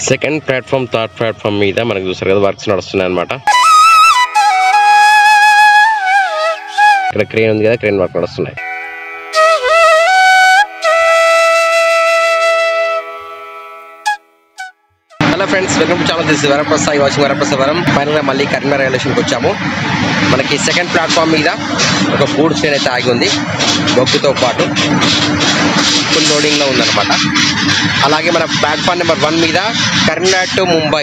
Second platform third platform మీద మనకు చూసారు కదా వర్క్స్ నడుస్తున్నాయి అనమాట ఇక్కడ క్రేన్ ఉంది కదా క్రేన్ వర్క్ నడుస్తున్నాయి hello friends welcome to channel this Varaprasad ఈ వాచింగ్ వరప్రసాదవరం ఫైనల్గా మళ్ళీ కరీంనగర్ రైల్వేషన్కి వచ్చాము మనకి సెకండ్ ప్లాట్ఫామ్ మీద ఒక గూడ్స్ ట్రైన్ అయితే ఆగి ఉంది బొగ్గుతో పాటు ఫుల్ లోడింగ్లో ఉందన్నమాట అలాగే మన ప్లాట్ఫామ్ నెంబర్ వన్ మీద కరీంనగర్ టు ముంబై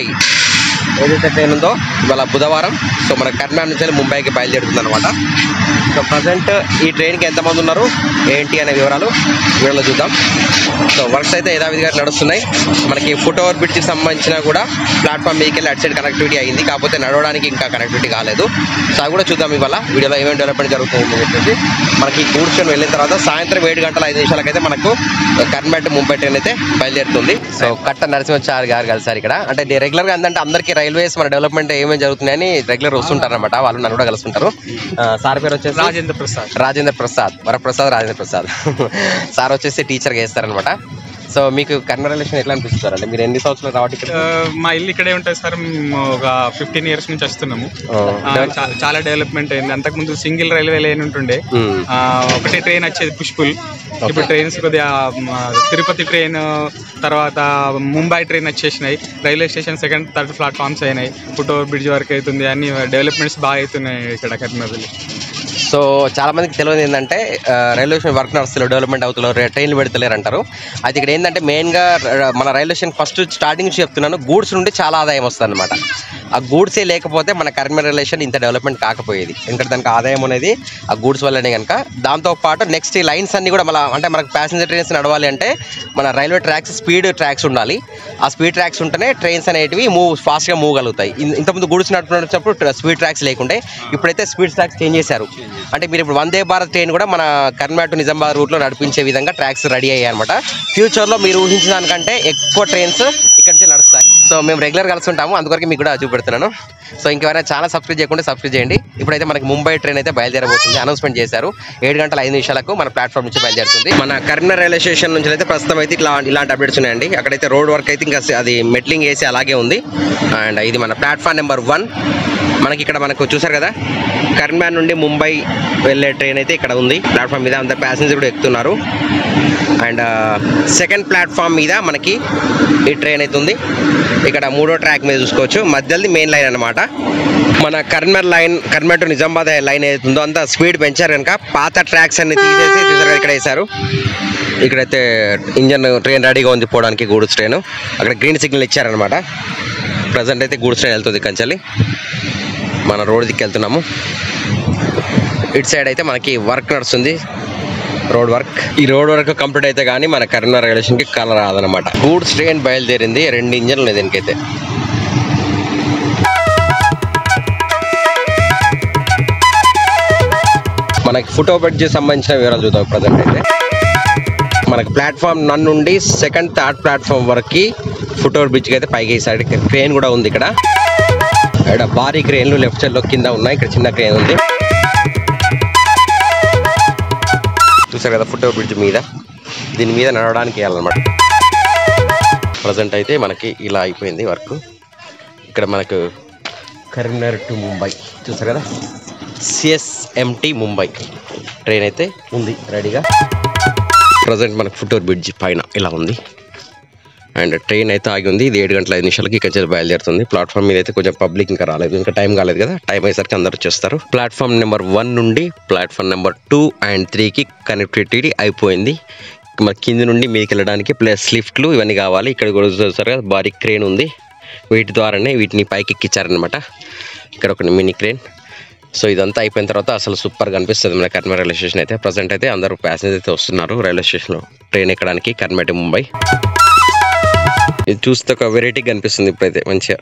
ఏదైతే ట్రైన్ ఉందో ఇవాళ బుధవారం సో మన కరీంనగర్ నుంచి వెళ్ళి ముంబైకి బయలుదేరుతుంది అనమాట సో ప్రజెంట్ ఈ ట్రైన్కి ఎంతమంది ఉన్నారు ఏంటి అనే వివరాలు వీడియోలో చూద్దాం సో వర్క్స్ అయితే యథావిధిగా నడుస్తున్నాయి మనకి ఫుట్ ఓవర్ బ్రిడ్జ్కి సంబంధించిన కూడా ప్లాట్ఫామ్ మీదకి వెళ్ళి అటు సైడ్ కనెక్టివిటీ అయింది కాకపోతే నడవడానికి ఇంకా కనెక్టివిటీ కాలేదు సో అది కూడా చూద్దాం ఇవాళ వీడియోలో ఏమేమి డెవలప్మెంట్ జరుగుతుంది చెప్పేసి మనకి కూర్చొని వెళ్ళిన తర్వాత సాయంత్రం ఏడు గంటల ఐదు నిమిషాలకైతే మనకు కర్మట్ ముంబై ట్రైన్ అయితే బయలుదేరుతుంది సో కట్ట నరసింహచారి గారు కలిసారు ఇక్కడ అంటే రెగ్యులర్ గా ఏంటంటే అందరికీ రైల్వేస్ మన డెవలప్మెంట్ ఏమేమి జరుగుతున్నాయని రెగ్యులర్ వస్తుంటారు అనమాట వాళ్ళు నన్ను కూడా కలుస్తుంటారు ఆ, సార్ పేరు వచ్చేసి రాజేంద్ర ప్రసాద్ రాజేంద్ర ప్రసాద్ వరప్రసాద్ రాజేంద్ర ప్రసాద్ సార్ వచ్చేసి టీచర్గా చేస్తారనమాట సో మీకు కర్మ రిలేషన్ ఎట్లా అనిపిస్తారు అంటే మీరు ఎన్ని సంవత్సరాలు రావడం ఇక్కడ ఆ, మా ఇల్లు ఇక్కడే ఉంటుంది సార్ మేము ఒక ఫిఫ్టీన్ ఇయర్స్ నుంచి వస్తున్నాము ఆ, ఆ, చా- చాలా డెవలప్మెంట్ అయింది అంతకుముందు సింగిల్ రైల్వే లైన్ ఉంటుండే ఉమ్, ఆ, ఒకటే ట్రైన్ వచ్చేది పుష్పుల్ ఇప్పుడు ట్రైన్స్ కొద్దిగా మ, తిరుపతి ట్రైన్ తర్వాత ముంబై ట్రైన్ వచ్చేసినాయి railway station second third platforms అయినాయి ఫుట్ ఓవర్ బ్రిడ్జ్ వరకు అవుతుంది అన్ని డెవలప్మెంట్స్ బాగా అవుతున్నాయి ఇక్కడ కరీంనగర్లో సో చాలా మందికి తెలియదు ఏంటంటే ఆ, రైల్వే స్టేషన్ వర్క్ నడుస్తలేదు డెవలప్మెంట్ అవుతలేదు రే- ట్రైన్లు పెడతలేరు అంటారు అయితే ఇక్కడ ఏంటంటే మెయిన్గా ర- మన రైల్వే స్టేషన్ ఫస్ట్ స్టార్టింగ్ నుంచి చెప్తున్నాను గూడ్స్ నుండి చాలా ఆదాయం వస్తుంది అనమాట ఆ గూడ్సే లేకపోతే మన కర్మ రిలేషన్ ఇంత డెవలప్మెంట్ కాకపోయేది ఎందుకంటే దానికి ఆదాయం అనేది ఆ గూడ్స్ వల్లనే కనుక దాంతో పాటు నెక్స్ట్ ఈ లైన్స్ అన్ని కూడా మన అంటే మనకు ప్యాసింజర్ ట్రైన్స్ నడవాలి అంటే మన రైల్వే ట్రాక్స్ స్పీడ్ ట్రాక్స్ ఉండాలి ఆ స్పీడ్ ట్రాక్స్ ఉంటేనే ట్రైన్స్ అనేటివి మూవ్ ఫాస్ట్గా మూవ్ కలుగుతాయి ఇన్- ఇంతకుముందు గూడ్స్ నడుపుతున్నప్పుడు స్పీడ్ ట్రాక్స్ లేకుండే ఇప్పుడైతే స్పీడ్ ట్రాక్స్ చేంజ్ చేశారు అంటే మీరు ఇప్పుడు వందే భారత్ ట్రైన్ కూడా మన కర్నాటక టు నిజామాబాద్ రూట్లో నడిపించే విధంగా ట్రాక్స్ రెడీ అయ్యాయి అనమాట ఫ్యూచర్లో మీరు ఊహించిన దానికంటే ఎక్కువ ట్రైన్స్ ఇక్కడ నుంచి నడుస్తాయి సో మేము రెగ్యులర్ కలుస్తుంటాము అందుకొరకు మీకు కూడా చూపెడుతున్నాను సో ఇంకెవరైనా చాలా సబ్స్క్రైబ్ చేయకుండా సబ్స్క్రైబ్ చేయండి ఇప్పుడైతే మనకి ముంబై ట్రైన్ అయితే బయలుదేరబోతుంది అనౌన్స్మెంట్ చేశారు ఏడు గంటల ఐదు నిమిషాలకు మన ప్లాట్ఫామ్ నుంచి బయలుదేరుతుంది మన కరీంనగర్ రైల్వే స్టేషన్ నుంచి అయితే ప్రస్తుతం అయితే ఇట్లా ఇలాంటి అప్డేట్స్ ఉన్నాయండి అక్కడైతే రోడ్ వర్క్ అయితే ఇంకా అది మెట్లింగ్ వేసి అలాగే ఉంది అండ్ ఇది మన ప్లాట్ఫామ్ నెంబర్ వన్ మనకి ఇక్కడ మనకు చూసారు కదా కరీంనగర్ నుండి ముంబై వెళ్ళే ట్రైన్ అయితే ఇక్కడ ఉంది ప్లాట్ఫామ్ మీద అంత ప్యాసింజర్ కూడా ఎక్కుతున్నారు అండ్ సెకండ్ ప్లాట్ఫామ్ మీద మనకి ఈ ట్రైన్ అయితే ఉంది ఇక్కడ మూడో ట్రాక్ మీద చూసుకోవచ్చు మధ్యది మెయిన్ లైన్ అన్నమాట మన Karimnagar line Karimnagar to Nizamabad line ఏదైతే ఉందో అంత స్పీడ్ పెంచారు కనుక పాత ట్రాక్స్ అన్ని తీసేసి చూసారు కదా ఇక్కడ వేశారు ఇక్కడైతే ఇంజన్ ట్రైన్ రెడీగా ఉంది పోవడానికి గూడ్స్ ట్రైన్ అక్కడ గ్రీన్ సిగ్నల్ ఇచ్చారనమాట ప్రజెంట్ అయితే గూడ్స్ ట్రైన్ వెళ్తుంది కంచలి మన రోడ్ దిక్కు వెళ్తున్నాము ఇటు సైడ్ అయితే మనకి వర్క్ నడుస్తుంది రోడ్ వర్క్ ఈ రోడ్ వర్క్ కంప్లీట్ అయితే కానీ మన కరీంనగర్ రైల్వేషన్కి కలర్ రాదనమాట గూడ్స్ ట్రైన్ బయలుదేరింది రెండు ఇంజన్లు ఉన్నాయి దీనికైతే మనకి ఫుటో బ్రిడ్జ్ సంబంధించిన వివరాలు చూద్దాం ప్రజెంట్ అయితే మనకి ప్లాట్ఫామ్ నన్ నుండి సెకండ్ థర్డ్ ప్లాట్ఫామ్ వరకు ఫుట్ ఓవర్ బ్రిడ్జ్కి అయితే పైకి సైడ్ క్రేన్ కూడా ఉంది ఇక్కడ ఇక్కడ భారీ క్రేన్లు లెఫ్ట్ సైడ్ లో కింద ఉన్నాయి ఇక్కడ చిన్న క్రేన్ ఉంది చూసారు కదా ఫుట్ ఓవర్ బ్రిడ్జ్ మీద దీని మీద నడవడానికి వెళ్ళాలన్నమాట ప్రజెంట్ అయితే మనకి ఇలా అయిపోయింది వర్క్ ఇక్కడ మనకు కరీంనగర్ టు ముంబై చూసారు కదా సిఎస్ఎంటి ముంబై ట్రైన్ అయితే ఉంది రెడీగా ప్రజెంట్ మనకు ఫుట్ ఓవర్ బ్రిడ్జ్ పైన ఇలా ఉంది అండ్ ట్రైన్ అయితే ఆగి ఉంది ఇది ఏడు గంటల ఐదు నిమిషాలకి ఇక్కడ నుంచి బయలుదేరుతుంది ప్లాట్ఫామ్ మీద అయితే కొంచెం పబ్లిక్ ఇంకా రాలేదు ఇంకా టైం కాలేదు కదా టైం అయ్యేసరికి అందరూ వచ్చేస్తారు ప్లాట్ఫామ్ నెంబర్ వన్ నుండి ప్లాట్ఫామ్ నెంబర్ టూ అండ్ త్రీకి కనెక్టివిటీ అయిపోయింది మన కింది నుండి మీదకి వెళ్ళడానికి ప్లస్ లిఫ్ట్లు ఇవన్నీ కావాలి ఇక్కడ కూడా చూస్తారు కదా భారీ క్రేన్ ఉంది వీటి ద్వారానే వీటిని పైకి ఎక్కించారనమాట ఇక్కడ ఒక మినీ క్రేన్ సో ఇదంతా అయిపోయిన తర్వాత అసలు సూపర్గా అనిపిస్తుంది మన కర్మ రైల్వే స్టేషన్ అయితే ప్రజెంట్ అయితే అందరూ ప్యాసింజర్ అయితే వస్తున్నారు రైల్వే స్టేషన్లో ట్రైన్ ఎక్కడానికి కర్మేటి ముంబై ఇది చూస్తే ఒక వెరైటీగా అనిపిస్తుంది ఇప్పుడైతే మంచిగా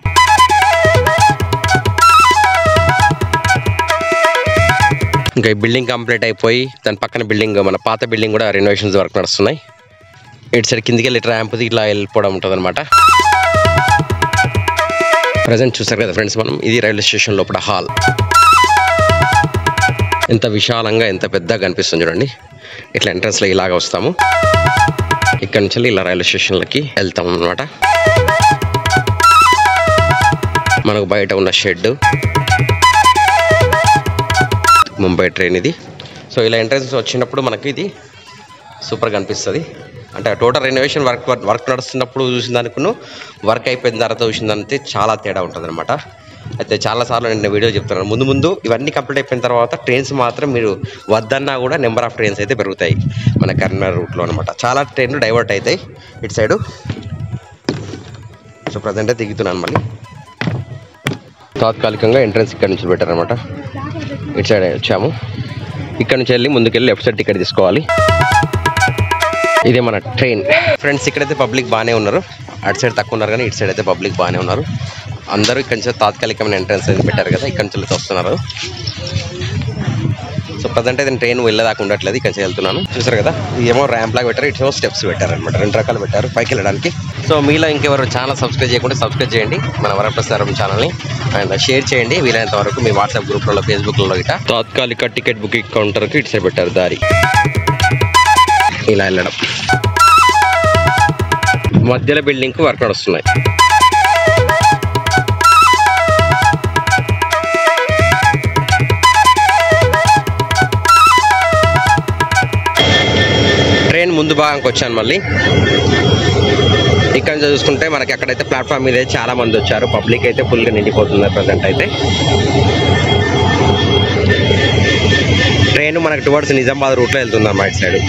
ఇంకా ఈ బిల్డింగ్ కంప్లీట్ అయిపోయి దాని పక్కన బిల్డింగ్ మన పాత బిల్డింగ్ కూడా రెనోవేషన్స్ వర్క్ నడుస్తున్నాయి ఇటు సైడ్ కిందికి వెళ్ళి ర్యాంప్ ఇట్లా వెళ్ళిపోవడం ఉంటుంది అనమాట ప్రజెంట్ చూసారు కదా ఫ్రెండ్స్ మనం ఇది రైల్వే స్టేషన్ లోపల హాల్ ఎంత విశాలంగా ఎంత పెద్దగా కనిపిస్తుంది చూడండి ఇట్లా ఎంట్రన్స్లో ఇలాగ వస్తాము ఇక్కడ నుంచి ఇలా రైల్వే స్టేషన్లకి వెళ్తాం అనమాట మనకు బయట ఉన్న షెడ్ ముంబై ట్రైన్ ఇది సో ఇలా ఎంట్రన్స్ వచ్చినప్పుడు మనకి ఇది సూపర్గా అనిపిస్తుంది అంటే టోటల్ రెనోవేషన్ వర్క్ వర్క్ నడుస్తున్నప్పుడు చూసిన దానికును వర్క్ అయిపోయిన తర్వాత చూసిన దానికి చాలా తేడా ఉంటుంది అనమాట అయితే చాలాసార్లు నేను వీడియో చెప్తున్నాను ముందు ముందు ఇవన్నీ కంప్లీట్ అయిపోయిన తర్వాత ట్రైన్స్ మాత్రం మీరు వద్దన్నా కూడా నెంబర్ ఆఫ్ ట్రైన్స్ అయితే పెరుగుతాయి మన కరీంనగర్ రూట్లో అనమాట చాలా ట్రైన్లు డైవర్ట్ అవుతాయి ఇటు సైడు సో ప్రజెంట్ అయితే దిగుతున్నాను మళ్ళీ తాత్కాలికంగా ఎంట్రన్స్ ఇక్కడ నుంచి పెట్టారనమాట ఇటు సైడ్ వచ్చాము ఇక్కడ నుంచి వెళ్ళి ముందుకెళ్ళి లెఫ్ట్ సైడ్ టికెట్ తీసుకోవాలి ఇదే మన ట్రైన్ ఫ్రెండ్స్ ఇక్కడైతే పబ్లిక్ బాగానే ఉన్నారు అటు సైడ్ తక్కువ ఉన్నారు కానీ ఇటు సైడ్ అయితే పబ్లిక్ బాగానే ఉన్నారు అందరూ ఇక్కడ నుంచి తాత్కాలికమైన ఎంట్రన్స్ అయితే పెట్టారు కదా ఇక్కడ నుంచి అయితే వస్తున్నారు సో ప్రజెంట్ అయితే ట్రైన్ వెళ్ళదాకా ఉండట్లేదు ఇక్కడ నుంచి వెళ్తున్నాను చూసారు కదా ఏమో ర్యాంప్ లాగా పెట్టారు ఇటేమో స్టెప్స్ పెట్టారు అనమాట రెండు రకాలు పెట్టారు పైకి వెళ్ళడానికి సో మీలో ఇంకెవరు ఛానల్ సబ్స్క్రైబ్ చేయకుండా సబ్స్క్రైబ్ చేయండి మన వరప్రసారం ఛానల్ని అండ్ షేర్ చేయండి వీలైనంత వరకు మీ వాట్సాప్ గ్రూప్లలో ఫేస్బుక్లలో ఇట తాత్కాలిక టికెట్ బుకింగ్ కౌంటర్కి ఇటు సైడ్ పెట్టారు దారి ఇలా వెళ్ళడం మధ్యలో బిల్డింగ్కి వర్క్ నడుస్తున్నాయి ట్రైన్ ముందు భాగంకి వచ్చాను మళ్ళీ ఇక్కడ నుంచి చూసుకుంటే మనకి అక్కడైతే ప్లాట్ఫామ్ మీద అయితే చాలా మంది వచ్చారు పబ్లిక్ అయితే ఫుల్గా నిండిపోతుంది ప్రజెంట్ అయితే ట్రైన్ మనకి టువర్డ్స్ నిజామాబాద్ రూట్లో వెళ్తుంది అన్నమాట ఇటు సైడ్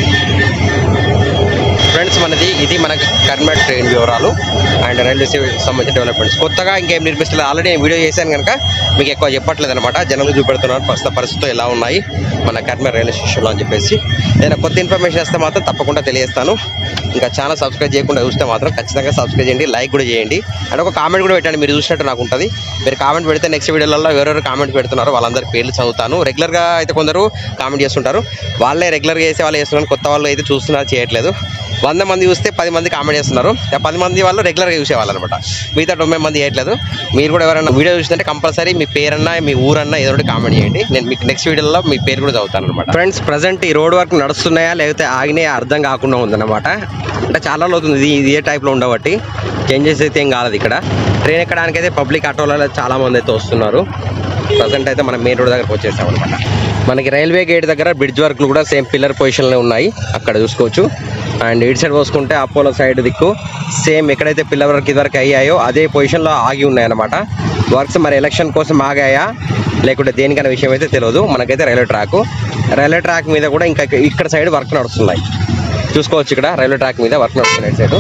ఫ్రెండ్స్ మనది ఇది మనకి కర్మట్ ట్రైన్ వివరాలు అండ్ రైల్వే సేవకి సంబంధించిన డెవలప్మెంట్స్ కొత్తగా ఇంకేం నిర్మిస్తలేదు ఆల్రెడీ నేను వీడియో చేశాను కనుక మీకు ఎక్కువ చెప్పట్లేదు అనమాట జనాలు చూపెడుతున్నాను ప్రస్తుత పరిస్థితులు ఎలా ఉన్నాయి మన కర్మట్ రైల్వే స్టేషన్లో అని చెప్పేసి ఏదైనా కొత్త ఇన్ఫర్మేషన్ వస్తే మాత్రం తప్పకుండా తెలియజేస్తాను ఇంకా ఛానల్ సబ్స్క్రైబ్ చేయకుండా చూస్తే మాత్రం ఖచ్చితంగా సబ్స్క్రైబ్ చేయండి లైక్ కూడా చేయండి అండ్ ఒక కామెంట్ కూడా పెట్టండి మీరు చూసినట్టు నాకు ఉంటుంది మీరు కామెంట్ పెడితే నెక్స్ట్ వీడియోలలో ఎవరెవరు కామెంట్ పెడుతున్నారో వాళ్ళందరి పేర్లు చదువుతాను రెగ్యులర్గా అయితే కొందరు కామెంట్ చేస్తుంటారు వాళ్ళే రెగ్యులర్గా చేసే వాళ్ళు చేస్తున్నారు కొత్త వాళ్ళు అయితే చూస్తున్నారు చేయట్లేదు వంద మంది చూస్తే పది మంది కామెంట్ చేస్తున్నారు ఆ పది మంది వాళ్ళు రెగ్యులర్గా చూసేవాళ్ళు అనమాట మిగతా తొంభై మంది చేయట్లేదు మీరు కూడా ఎవరైనా వీడియో చూస్తుంటే కంపల్సరీ మీ పేరన్నా మీ ఊరన్నా ఏదో ఒకటి కామెంట్ చేయండి నేను మీకు నెక్స్ట్ వీడియోలో మీ పేరు కూడా చదువుతాను అనమాట ఫ్రెండ్స్ ప్రజెంట్ ఈ రోడ్ వర్క్ నడుస్తున్నాయా లేకపోతే ఆగినాయా అర్థం కాకుండా ఉందన్నమాట అంటే చాలా రోజులు అవుతుంది ఇది ఇదే టైప్లో ఉండబట్టి చేంజెస్ అయితే ఏం కాలేదు ఇక్కడ ట్రైన్ ఎక్కడానికి అయితే పబ్లిక్ ఆటోలలో చాలా మంది అయితే వస్తున్నారు ప్రజెంట్ అయితే మనం మెయిన్ రోడ్ దగ్గరకు వచ్చేసాం అనమాట మనకి రైల్వే గేట్ దగ్గర బ్రిడ్జ్ వర్క్లు కూడా సేమ్ పిల్లర్ పొజిషన్లో ఉన్నాయి అక్కడ చూసుకోవచ్చు అండ్ ఇటు సైడ్ పోసుకుంటే అపోలో సైడ్ దిక్కు సేమ్ ఎక్కడైతే పిల్లర్ వర్క్ ఇదివరకు అయ్యాయో అదే పొజిషన్లో ఆగి ఉన్నాయన్నమాట వర్క్స్ మరి ఎలక్షన్ కోసం ఆగాయా లేకుంటే దేనికనే విషయం అయితే తెలియదు మనకైతే రైల్వే ట్రాక్ రైల్వే ట్రాక్ మీద కూడా ఇంకా ఇక్కడ సైడ్ వర్క్ నడుస్తున్నాయి చూసుకోవచ్చు ఇక్కడ రైల్వే ట్రాక్ మీద వర్క్ నడుస్తున్నాయి సైడ్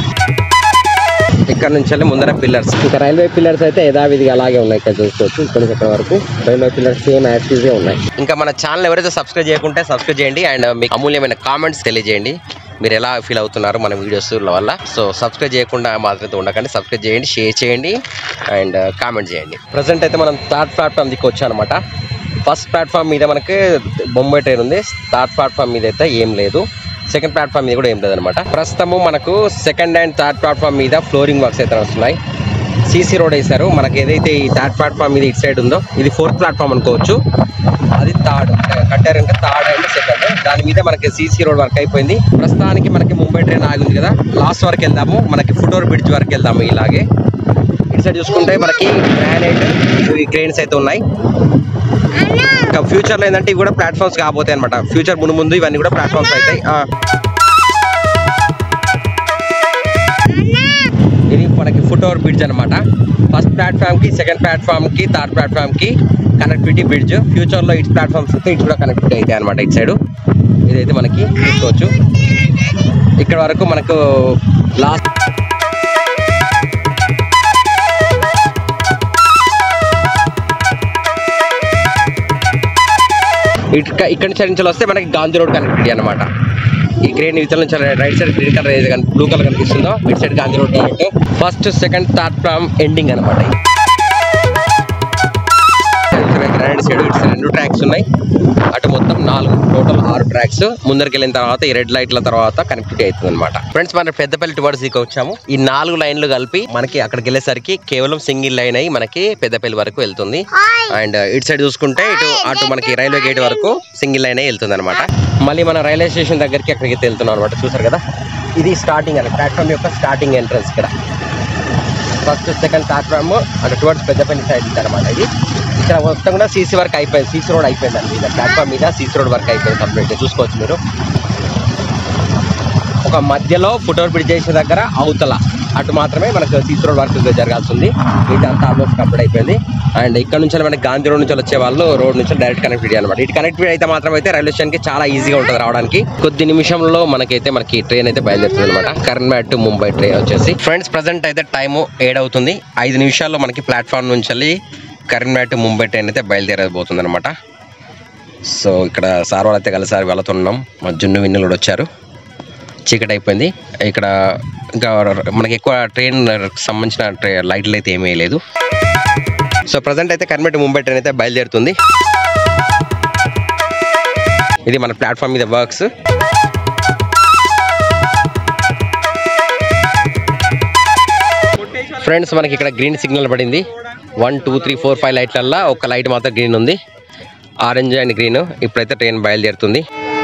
ఇక్కడ నుంచి వెళ్ళి ముందర పిల్లర్స్ ఇంకా రైల్వే పిల్లర్స్ అయితే యథావిధిగా అలాగే ఉన్నాయి ఇక్కడ చూసుకోవచ్చు ఇక్కడ నుంచి ఇక్కడ వరకు రైల్వే పిల్లర్స్ సేమ్ యాక్టివ్గా ఉన్నాయి ఇంకా మన ఛానల్ ఎవరైతే సబ్స్క్రైబ్ చేయకుంటే సబ్స్క్రైబ్ చేయండి అండ్ మీకు అమూల్యమైన కామెంట్స్ తెలియజేయండి మీరు ఎలా ఫీల్ అవుతున్నారు మన వీడియోస్ వల్ల సో సబ్స్క్రైబ్ చేయకుండా మాత్రం ఉండకండి సబ్స్క్రైబ్ చేయండి షేర్ చేయండి అండ్ కామెంట్ చేయండి ప్రజెంట్ అయితే మనం థర్డ్ ప్లాట్ఫామ్ దిక్కు వచ్చానమాట ఫస్ట్ ప్లాట్ఫామ్ మీద మనకి బొంబాయి ట్రైన్ ఉంది థర్డ్ ప్లాట్ఫామ్ మీద అయితే ఏం లేదు సెకండ్ ప్లాట్ఫామ్ మీద కూడా ఏం లేదనమాట ప్రస్తుతము మనకు సెకండ్ అండ్ థర్డ్ ప్లాట్ఫామ్ మీద ఫ్లోరింగ్ వర్క్స్ అయితే వస్తున్నాయి సీసీ రోడ్ వేశారు మనకి ఏదైతే ఈ థర్డ్ ప్లాట్ఫామ్ మీద ఇటు సైడ్ ఉందో ఇది ఫోర్త్ ప్లాట్ఫామ్ అనుకోవచ్చు అది థర్డ్ కట్టారంటే థర్డ్ అండ్ సెకండ్ దాని మీద మనకి సీసీ రోడ్ వర్క్ అయిపోయింది ప్రస్తుతానికి మనకి ముంబై ట్రైన్ ఆగింది కదా లాస్ట్ వరకు వెళ్దాము మనకి ఫుటోర్ బ్రిడ్జ్ వరకు వెళ్దాము ఇలాగే ఇటు సైడ్ చూసుకుంటే మనకి గ్రానైట్ ఈ క్రెయిన్స్ అయితే ఉన్నాయి ఇంకా ఫ్యూచర్లో ఏంటంటే ఇవి కూడా ప్లాట్ఫామ్స్ కాబోతాయి అనమాట ఫ్యూచర్ ముందు ముందు ఇవన్నీ కూడా ప్లాట్ఫామ్స్ అవుతాయి ఆ. ఇది మనకి ఫుట్ ఓవర్ బ్రిడ్జ్ అనమాట ఫస్ట్ ప్లాట్ఫామ్ కి సెకండ్ ప్లాట్ఫామ్ కి థర్డ్ ప్లాట్ఫామ్ కి కనెక్టివిటీ బ్రిడ్జ్ ఫ్యూచర్ లో ఇటు ప్లాట్ఫామ్స్ అయితే ఇటు కూడా కనెక్టివిటీ అవుతాయి అనమాట ఇటు సైడ్ ఇదైతే మనకి చూసుకోవచ్చు ఇక్కడ వరకు మనకు లాస్ట్ ఇటుక ఇక్కడ నుంచి నుంచి వస్తే మనకి గాంధీ రోడ్ కనెక్టివిటీ అనమాట ఈ గ్రీన్ ఇవతల నుంచి రైట్ సైడ్ గ్రీన్ కలర్ ఏది బ్లూ కలర్ కనిపిస్తుందో ఇటు సైడ్ గాంధీ రోడ్ కాబట్టి first second third from ending అనమాట గ్రాండ్ సైడ్ ఇటు సైడ్ రెండు ట్రాక్స్ ఉన్నాయి అటు మొత్తం నాలుగు టోటల్ ఆరు ట్రాక్స్ ముందరికి వెళ్ళిన తర్వాత ఈ రెడ్ లైట్ల తర్వాత కనెక్టివిటీ అవుతుంది అనమాట ఫ్రెండ్స్ మన పెద్దపల్లి టువర్డ్స్ దిక్కు వచ్చాము ఈ నాలుగు లైన్లు కలిపి మనకి అక్కడికి వెళ్ళేసరికి కేవలం సింగిల్ లైన్ అయ్యి మనకి పెద్దపల్లి వరకు వెళ్తుంది అండ్ ఇటు సైడ్ చూసుకుంటే ఇటు అటు మనకి రైల్వే గేట్ వరకు సింగిల్ లైన్ అయ్యి వెళ్తుంది అనమాట మళ్ళీ మన రైల్వే స్టేషన్ దగ్గరికి అక్కడికి వెళ్తున్నాం అనమాట చూసారు కదా ఇది స్టార్టింగ్ అని ప్లాట్ఫామ్ యొక్క స్టార్టింగ్ ఎంట్రన్స్ ఇక్కడ ఫస్ట్ సెకండ్ ప్లాట్ఫామ్ అంటే టువర్డ్స్ పెద్దపల్లి సైడ్ అనమాట ఇది ఇక్కడ మొత్తం కూడా సీసీ వర్క్ అయిపోయింది సీసీ రోడ్ అయిపోయింది అండి మీద ప్లాట్ఫామ్ మీద సీసీ రోడ్ వర్క్ అయిపోయింది కంప్లీట్గా చూసుకోవచ్చు మీరు ఒక మధ్యలో ఫుట్ఓవర్ బ్రిడ్జ్ చేసిన దగ్గర అవతల అటు మాత్రమే మనకు సీసీ రోడ్ వర్క్ జరగాల్సి ఉంది ఇది అంతా ఆల్మోస్ట్ కంప్లీట్ అయిపోయింది అండ్ ఇక్కడ నుంచి మనకి గాంధీ రోడ్ నుంచి వచ్చే వాళ్ళు రోడ్ నుంచి డైరెక్ట్ కనెక్టివిటీ అనమాట ఇటు కనెక్టివిటీ అయితే మాత్రం అయితే రైల్వే స్టేషన్ కి చాలా ఈజీగా ఉంటుంది రావడానికి కొద్ది నిమిషంలో మనకైతే మనకి ట్రైన్ అయితే బయలుదేరుతుంది అనమాట కర్నాటక టు ముంబై ట్రైన్ వచ్చేసి ఫ్రెండ్స్ ప్రజెంట్ అయితే టైము ఏడవుతుంది ఐదు నిమిషాల్లో మనకి ప్లాట్ఫామ్ నుంచి వెళ్ళి కరీంనగర్ టు ముంబై ట్రైన్ అయితే బయలుదేరబోతుంది అనమాట సో ఇక్కడ సార్ వాళ్ళైతే కలిసారి వెళుతున్నాం మా జున్ను విన్నులు కూడా వచ్చారు చీకటి అయిపోయింది ఇక్కడ ఇంకా మనకి ఎక్కువ ట్రైన్ సంబంధించిన ట్రై లైట్లు అయితే ఏమీ లేదు సో ప్రజెంట్ అయితే కర్మేటి ముంబై ట్రైన్ అయితే బయలుదేరుతుంది ఇది మన ప్లాట్ఫామ్ మీద వర్క్స్ ఫ్రెండ్స్ మనకి ఇక్కడ గ్రీన్ సిగ్నల్ పడింది one two three four five లైట్లల్లో ఒక లైట్ మాత్రం గ్రీన్ ఉంది ఆరెంజ్ అండ్ గ్రీన్ ఇప్పుడైతే ట్రైన్ బయలుదేరుతుంది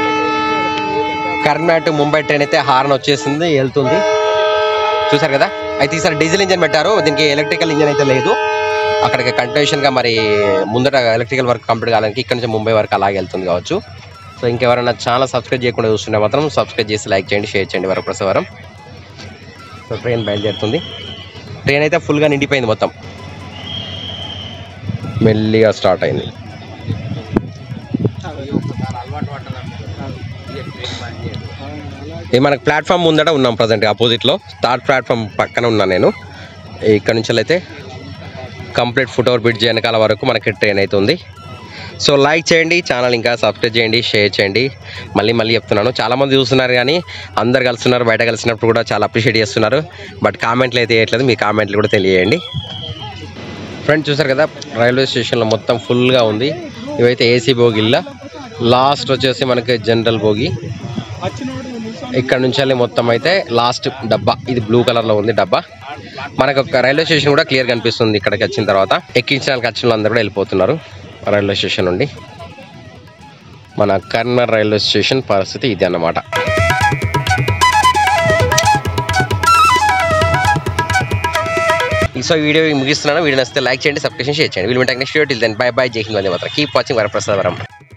కర్ణాటక ముంబై ట్రైన్ అయితే హార్న్ వచ్చేసింది వెళ్తుంది చూసారు కదా అయితే ఈసారి డీజిల్ ఇంజన్ పెట్టారు దీనికి ఎలక్ట్రికల్ ఇంజన్ అయితే లేదు అక్కడికి కంటిన్యూషన్ గా మరి ముందట ఎలక్ట్రికల్ వర్క్ కంప్లీట్ కావడానికి ఇక్కడ నుంచి ముంబై వరకు అలాగే వెళ్తుంది కావచ్చు సో ఇంకెవరైనా ఛానల్ సబ్స్క్రైబ్ చేయకుండా చూస్తుంటే మాత్రం సబ్స్క్రైబ్ చేసి లైక్ చేయండి షేర్ చేయండి వరప్రసవరం సో ట్రైన్ బయలుదేరుతుంది ట్రైన్ అయితే ఫుల్గా నిండిపోయింది మొత్తం మెల్లిగా స్టార్ట్ అయింది ఇది మనకు ప్లాట్ఫామ్ ముందట ఉన్నాం ప్రజెంట్ ఆపోజిట్లో థర్డ్ ప్లాట్ఫామ్ పక్కన ఉన్నాను నేను ఇక్కడ నుంచి అయితే కంప్లీట్ ఫుట్ ఓవర్ బ్రిడ్జ్ వెనకాల వరకు మనకి ట్రైన్ అవుతుంది సో లైక్ చేయండి ఛానల్ ఇంకా సబ్స్క్రైబ్ చేయండి షేర్ చేయండి మళ్ళీ మళ్ళీ చెప్తున్నాను చాలామంది చూస్తున్నారు కానీ అందరు కలుస్తున్నారు బయట కలిసినప్పుడు కూడా చాలా అప్రిషియేట్ చేస్తున్నారు బట్ కామెంట్లు అయితే వేయట్లేదు మీ కామెంట్లు కూడా తెలియజేయండి ఫ్రెండ్ చూసారు కదా రైల్వే స్టేషన్లో మొత్తం ఫుల్గా ఉంది ఇవైతే ఏసీ బోగిల్లా లాస్ట్ వచ్చేసి మనకి జనరల్ బోగి ఇక్కడ నుంచి వెళ్ళి మొత్తం అయితే లాస్ట్ డబ్బా ఇది బ్లూ కలర్ లో ఉంది డబ్బా మనకు ఒక రైల్వే స్టేషన్ కూడా క్లియర్ కనిపిస్తుంది ఇక్కడికి వచ్చిన తర్వాత ఎక్కించడానికి వచ్చిన వాళ్ళందరూ కూడా వెళ్ళిపోతున్నారు రైల్వే స్టేషన్ నుండి మన కర్నర్ రైల్వే స్టేషన్ పరిస్థితి ఇది అన్నమాట సో ఈ వీడియో ముగిస్తున్నాను వీడియో నచ్చితే లైక్ చేయండి సబ్స్క్రిప్షన్ షేర్ చేయండి వీళ్ళు next video till then bye bye జై హింద్ వందే మాత్రం కీప్ వాచింగ్ వరప్రసాద్ వరం